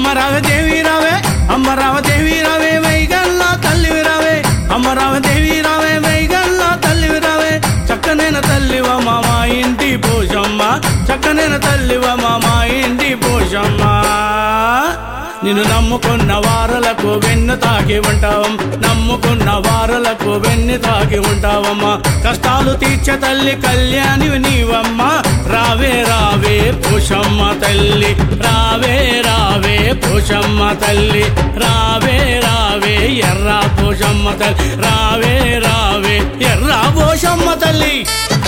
అమ్మ రావదేవి రావే అమ్మ రావదేవి రావే వైగల్లా తల్లివి రావే అమ్మ రావదేవి రావే వైగల్లా తల్లివి రావే చక్కనైన తల్లివ మా మా ఇంటి పోషమ్మ చక్కనైన తల్లివ మా మా ఇంటి పోషమ్మ నిన్ను నమ్ముకున్న వారలకు వెన్ను తాకి ఉంటావం నమ్ముకున్న వారలకు వెన్ను తాకి ఉంటావమ్మా కష్టాలు తీర్చే తల్లి కళ్యాణి నీవమ్మ రావే రావే పోషమ్మ తల్లి రావే రావే పోషమ్మ తల్లి రావే రావే ఎర్ర పోషమ్మ తల్లి రావే రావే ఎర్ర పోషమ్మ తల్లి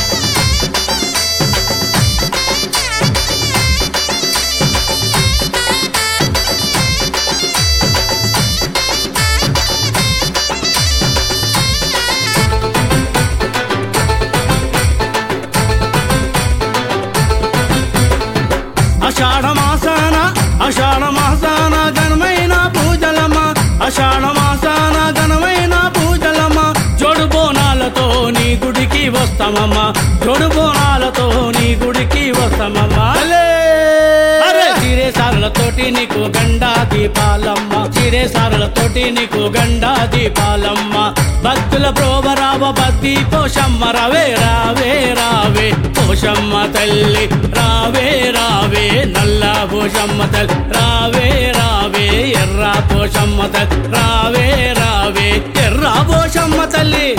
అషాఢ మాసాన అషాఢ మాసాన ఘనమైన పూజలమ్మ అషాఢ మాసాన ఘనమైన పూజలమ్మ జోడు బోనాలతో నీ గుడికి వస్తామమ్మ జోడు బోనాలతో నీ గుడికి వస్తామమ్మ అరే చిరే సారలతోటి నీకు గండా దీపాలమ్మ చిరే సారలతోటి నీకు గండా దీపాలమ్మ భక్తుల ప్రోభరావ బద్ది పోషమ్మ రవే రావే రావే పోషమ్మ తల్లి రావే రావే నల్ల పోషమ్మ తల్లి రావే రావే ఎర్ర పోషమ్మ తల్లి రావే రావే ఎర్ర పోషమ్మ తల్లి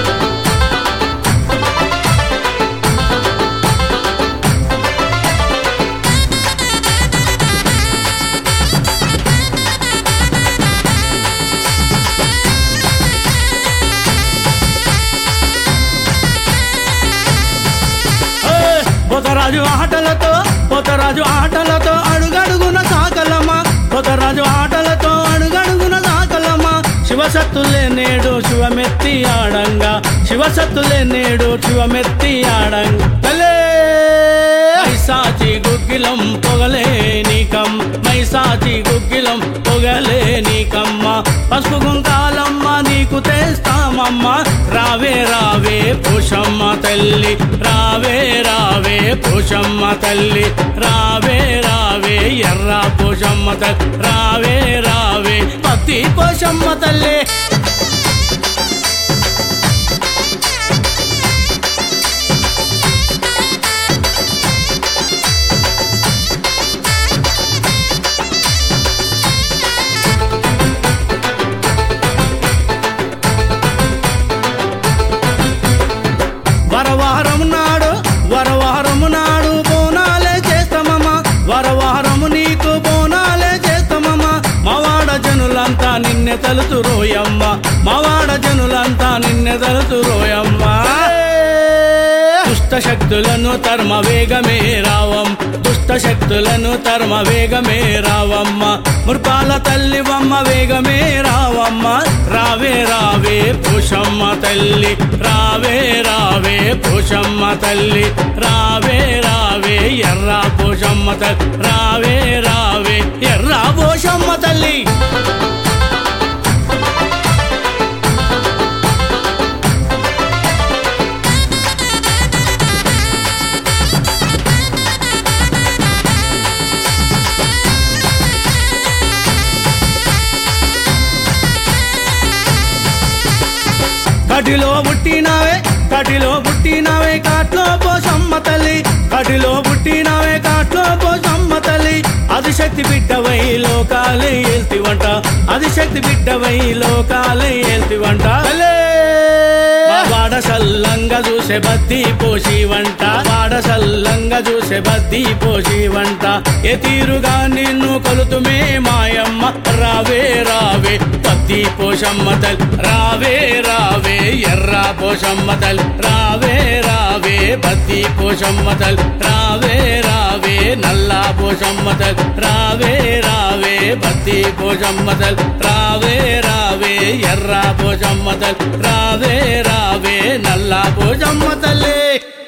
ఏయ్! పోతరాజు ఆటలతో పోతరాజు ఆటలతో అడుగడుగున సాకలమ్మ పోతరాజు ఆటలతో అడుగడుగున సాకలమ్మ శివసత్తులే నేడు శివమెత్తి ఆడంగా శివసత్తులే నేడు శివమెత్తి ఆడంగా తలే మైసాచి గుగ్గిలం పొగలే నీకం మైసాచి గుగ్గిలం పొగలే నీకమ్మ పసుపు గుంకాలమ్మ నీకు తెస్తామమ్మ రావే రావే పోషమ్మ తల్లి రావే రావే పోషమ్మ తల్లి రావే రావే ఎర్ర పోషమ్మ తల్లి రావే రావే పత్తి పోషమ్మ తల్లి వరవారం నాడు వరవారము నాడు బోనాలే చేస్తామమ్మా వరవారము నీకు బోనాలే చేస్తామమ్మా మవాడ జనులంతా నిన్నె తలుతు రోయమ్మ మవాడ జనులంతా నిన్నె తలుతు రోయమ్మ దుష్ట శక్తులను తర్మ వేగమే రావం దుష్ట శక్తులను తర్మ వేగమే రావమ్మ మృపాల తల్లివమ్మ వేగమే రావమ్మ రావే రావే పుషమ్మ తల్లి రావే రావే పుషమ్మ తల్లి రావే రావే ఎర్ర పుషమ్మ తల్లి రావే రావే ఎర్ర పోషమ్మ తల్లి కటిలో పుట్టినావే కటిలో పుట్టినావే కాట్లో పోసమ్మ తల్లి కటిలో పుట్టినావే కాట్లో పోసమ్మ తల్లి అది శక్తి బిడ్డవై లోకాలే ఏల్తివంట అది శక్తి బిడ్డవై లోకాలే ఏల్తివంట వాడ సల్లంగా చూసే బద్ది పోసి వంట వాడ సల్లంగా చూసే బద్ది పోసి వంట ఏ తీరుగా నిన్ను కొలుతుమే మాయమ్మ రావే రావే పత్తి పోషమ్మ తల్ రావే రావే ఎర్ర పోషమ్మ తల్ రావే రావే పత్తి పోషమ్మ తల్ రావే రావే నల్ల పోషమ్మ తల్ రావే రావే పత్తి పోషమ్మ తల్ రావే రావే ఎర్ర పోషమ్మ తల్ రావే రావే నల్ల పోషమ్మ తల్లి